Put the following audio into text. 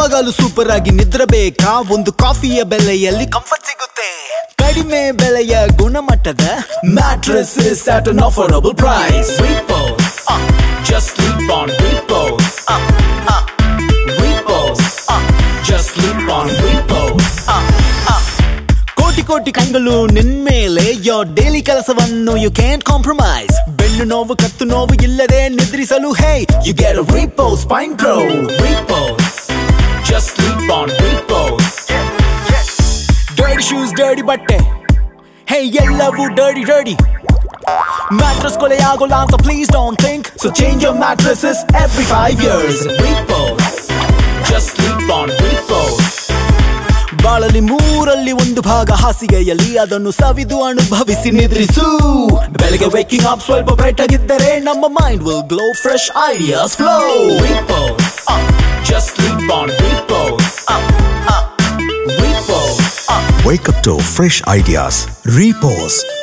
ಯಾವಾಗಲೂ ಸೂಪರ್ ಆಗಿ ನಿದ್ರೆ ಬೇಕಾ ಒಂದು ಕಾಫಿಯ ಬೆಲೆಯಲ್ಲಿ ಕಂಫರ್ಟ್ ಸಿಗುತ್ತೆ ಕಡಿಮೆ ಬೆಲೆಯ ಗುಣಮಟ್ಟದ mattress at an affordable price Repose. Just sleep on repose. Repose. Just sleep on repose. ಕೋಟಿ ಕೋಟಿ ಕಣ್ಗಳು ನಿನ್ಮೇಲೆ ಯೋ ಡೈಲಿ ಕೆಲಸವನ್ನು ಯು ಕ್ಯಾನ್ ಕಾಂಪ್ರಮೈಸ್ ಬೆನ್ನು ನೋವು ಕತ್ತು ನೋವು ಇಲ್ಲದೆ ನಿದ್ರಿಸಲು hey you get Repose pain pro Repose. Just sleep on repose. Dirty shoes dirty ಬಟ್ಟೆ ಹೇ ಎಲ್ಲವೂ ಡರ್ಡಿ ಡರ್ಡಿ ಮ್ಯಾಟ್ರಸ್ ಕೊಲೆಯಾಗೋಲ್ಲ ಅಂತ please don't think so change your mattresses every five years Repose. Just sleep on repose. ಬಾಳಲಿ ಮೂರಲ್ಲಿ ಒಂದು ಭಾಗ ಹಾಸಿಗೆಯಲ್ಲಿ ಅದನ್ನು ಸವಿದು ಅನುಭವಿಸಿ ನಿದ್ರಿಸು ಬೆಳಗ್ಗೆ ವೇಕಿಂಗ್ ಅಪ್ ಸ್ವಲ್ಪ ಬ್ರೈಟ್ ಆಗಿದ್ದರೆ ನಮ್ಮ mind will glow fresh ideas flow Repose. Just sleep on repose. Repose. Wake up to fresh ideas. Repose